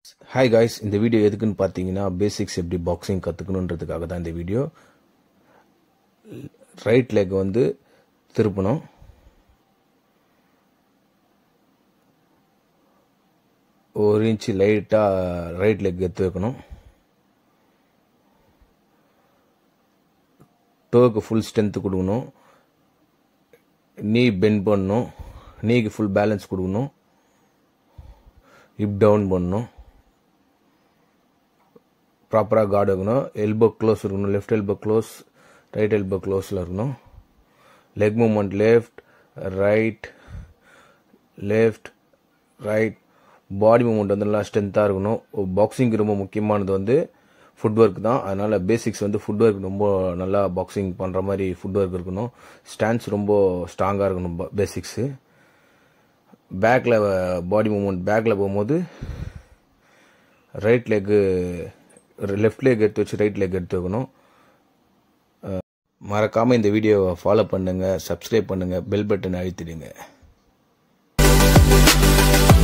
hi guys இந்த video எதுக்குன்னு பார்த்தீங்கன்னா பேசிக்ஸ் எப்படி பாக்ஸிங் கற்றுக்கணுன்றதுக்காக தான் இந்த வீடியோ ரைட் லெக் வந்து திருப்பணும் ஒரு இன்ச்சு லைட்டாக ரைட் லெக் எடுத்து வைக்கணும் டோக்கு ஃபுல் ஸ்ட்ரென்த்து கொடுக்கணும் நீ பெண்ட் பண்ணணும் நீக்கு ஃபுல் பேலன்ஸ் கொடுக்கணும் ஹிப் டவுன் பண்ணணும் ப்ராப்பராக கார்டு வைக்கணும் எல்போ க்ளோஸ் இருக்கணும் left elbow close right elbow க்ளோஸில் இருக்கணும் leg movement left right left right body movement வந்து நல்லா ஸ்ட்ரென்த்தாக இருக்கணும் பாக்ஸிங்க்கு ரொம்ப முக்கியமானது வந்து ஃபுட் ஒர்க் தான் அதனால் பேசிக்ஸ் வந்து ஃபுட் ஒர்க் ரொம்ப நல்லா பாக்ஸிங் பண்ணுற மாதிரி ஃபுட் ஒர்க் இருக்கணும் ஸ்டாண்ட்ஸ் ரொம்ப ஸ்ட்ராங்காக இருக்கணும் பேசிக்ஸு பேக்கில் பாடி மூமெண்ட் பேக்கில் போகும்போது ரைட் லெக்கு லெஃப்ட் லெக் எடுத்து வச்சு ரைட் லெக் எடுத்து வைக்கணும் மறக்காமல் இந்த வீடியோவை ஃபாலோ பண்ணுங்கள் சப்ஸ்கிரைப் பண்ணுங்கள் பெல் பட்டன் அழுத்திடுங்க